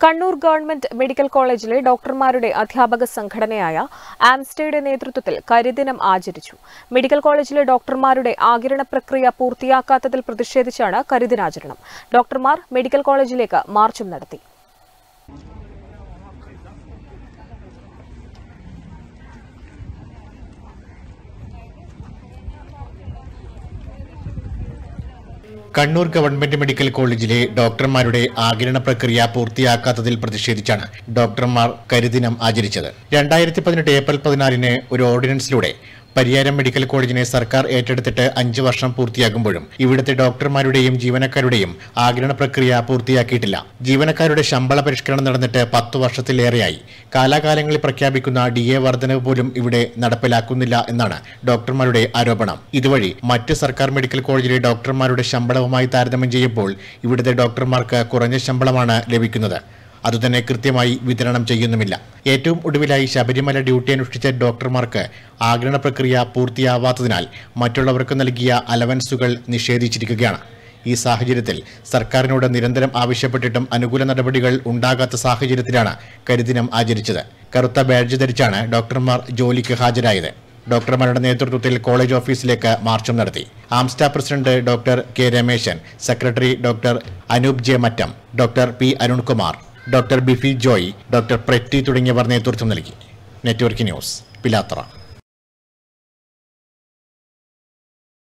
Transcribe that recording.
Kannur government medical കോളേജിലെ ഡോക്ടർമാരുടെ അധ്യാപക സംഘടനയായ ആംസ്റ്റയുടെ നേതൃത്വത്തിൽ കരിദിനം ആചരിച്ചു മെഡിക്കൽ കോളേജിലെ ഡോക്ടർമാരുടെ ആകിരണ പ്രക്രിയ പൂർത്തിയാക്കാത്തതിൽ പ്രതിഷേധിച്ചാണ് കരിദിനാചരണം ഡോക്ടർമാർ മെഡിക്കൽ കോളേജിലേക്ക് മാർച്ചും നടത്തി കണ്ണൂർ ഗവൺമെന്റ് മെഡിക്കൽ കോളേജിലെ ഡോക്ടർമാരുടെ ആകിരണ പ്രക്രിയ പൂർത്തിയാക്കാത്തതിൽ പ്രതിഷേധിച്ചാണ് ഡോക്ടർമാർ കരിദിനം ആചരിച്ചത് രണ്ടായിരത്തി പതിനെട്ട് ഏപ്രിൽ പതിനാലിന് ഒരു ഓർഡിനൻസിലൂടെ പരിയാരം മെഡിക്കൽ കോളേജിനെ സർക്കാർ ഏറ്റെടുത്തിട്ട് അഞ്ച് വർഷം പൂർത്തിയാകുമ്പോഴും ഇവിടുത്തെ ഡോക്ടർമാരുടെയും ജീവനക്കാരുടെയും ആകിരണ പ്രക്രിയ പൂർത്തിയാക്കിയിട്ടില്ല ജീവനക്കാരുടെ ശമ്പള പരിഷ്കരണം നടന്നിട്ട് പത്തു വർഷത്തിലേറെയായി കാലാകാലങ്ങളിൽ പ്രഖ്യാപിക്കുന്ന ഡി എ വർധനവ് പോലും ഇവിടെ നടപ്പിലാക്കുന്നില്ല എന്നാണ് ഡോക്ടർമാരുടെ ആരോപണം ഇതുവഴി മറ്റ് സർക്കാർ മെഡിക്കൽ കോളേജിലെ ഡോക്ടർമാരുടെ ശമ്പളവുമായി താരതമ്യം ചെയ്യുമ്പോൾ ഇവിടുത്തെ ഡോക്ടർമാർക്ക് കുറഞ്ഞ ശമ്പളമാണ് ലഭിക്കുന്നത് അതുതന്നെ കൃത്യമായി വിതരണം ചെയ്യുന്നുമില്ല ഏറ്റവും ഒടുവിലായി ശബരിമല ഡ്യൂട്ടി അനുഷ്ഠിച്ച ഡോക്ടർമാർക്ക് ആഗ്രഹ പ്രക്രിയ പൂർത്തിയാവാത്തതിനാൽ മറ്റുള്ളവർക്ക് നൽകിയ അലവൻസുകൾ നിഷേധിച്ചിരിക്കുകയാണ് ഈ സാഹചര്യത്തിൽ സർക്കാരിനോട് നിരന്തരം ആവശ്യപ്പെട്ടിട്ടും അനുകൂല നടപടികൾ ഉണ്ടാകാത്ത സാഹചര്യത്തിലാണ് കരിദിനം ആചരിച്ചത് കറുത്ത ബാഡ്ജ് ധരിച്ചാണ് ഡോക്ടർമാർ ജോലിക്ക് ഹാജരായത് ഡോക്ടർമാരുടെ നേതൃത്വത്തിൽ കോളേജ് ഓഫീസിലേക്ക് മാർച്ചും നടത്തി ആംസ്റ്റ president doctor K Rameshan secretary doctor Anoop J Mattam doctor P Arunkumar doctor ബിഫി ജോയ് ഡോക്ടർ പ്രെറ്റി തുടങ്ങിയവർ നേതൃത്വം നൽകി നെറ്റ്വർക്ക് ന്യൂസ് പിലാത്തറ